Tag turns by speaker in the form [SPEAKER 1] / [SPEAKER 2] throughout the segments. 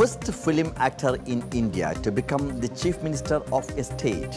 [SPEAKER 1] first film actor in India to become the chief minister of a state.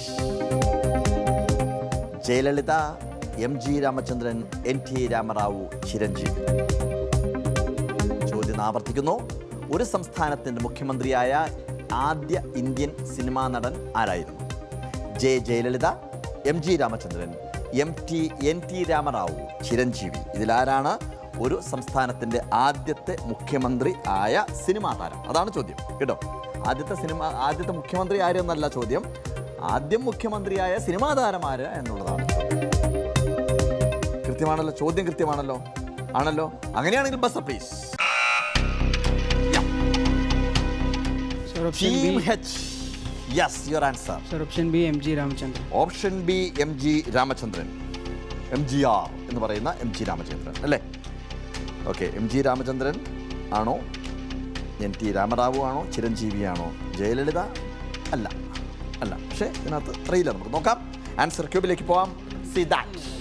[SPEAKER 1] Jayalalithaa M G Ramachandran N T Rama Rao Chiranjeevi ചോദ്യം ആവർത്തിക്കുന്നു ഒരു സംസ്ഥാനത്തിൻ്റെ മുഖ്യമന്ത്രിയായ ആദ്യ ഇന്ത്യൻ സിനിമാ നടൻ ആരായിരുന്നു J Jayalalithaa M G Ramachandran M T N T Rama Rao Chiranjeevi ഇതിലാരാണ് ഒരു സംസ്ഥാനത്തിൻ്റെ ആദ്യത്തെ മുഖ്യമന്ത്രി ആയ സിനിമാ താരം അതാണ് ചോദ്യം കേട്ടോ ആദ്യത്തെ സിനിമ ആദ്യത്തെ മുഖ്യമന്ത്രി ആരെന്നല്ല ചോദ്യം ആദ്യം മുഖ്യമന്ത്രിയായ സിനിമാ താരം ആര് എന്നുള്ളതാണ് കൃത്യമാണല്ലോ ചോദ്യം കൃത്യമാണല്ലോ ആണല്ലോ അങ്ങനെയാണെങ്കിൽ buzz please
[SPEAKER 2] Sir, option
[SPEAKER 1] team
[SPEAKER 2] B.
[SPEAKER 1] എച്ച് yes your answer
[SPEAKER 2] Sir, option B, M.G. Ramachandran.
[SPEAKER 1] Option B M G Ramachandran M G R എന്ന് പറയുന്ന എം ജി രാമചന്ദ്രൻ അല്ലേ ഓക്കെ എം ജി രാമചന്ദ്രൻ ആണോ എൻ ടി രാമറാവു ആണോ ചിരഞ്ജീവി ആണോ ജയലളിത അല്ല അല്ല പക്ഷേ ഇതിനകത്ത് അറിയില്ല നമുക്ക് നോക്കാം ആൻസർ ക്യൂബിലേക്ക് പോവാം സി ദാറ്റ്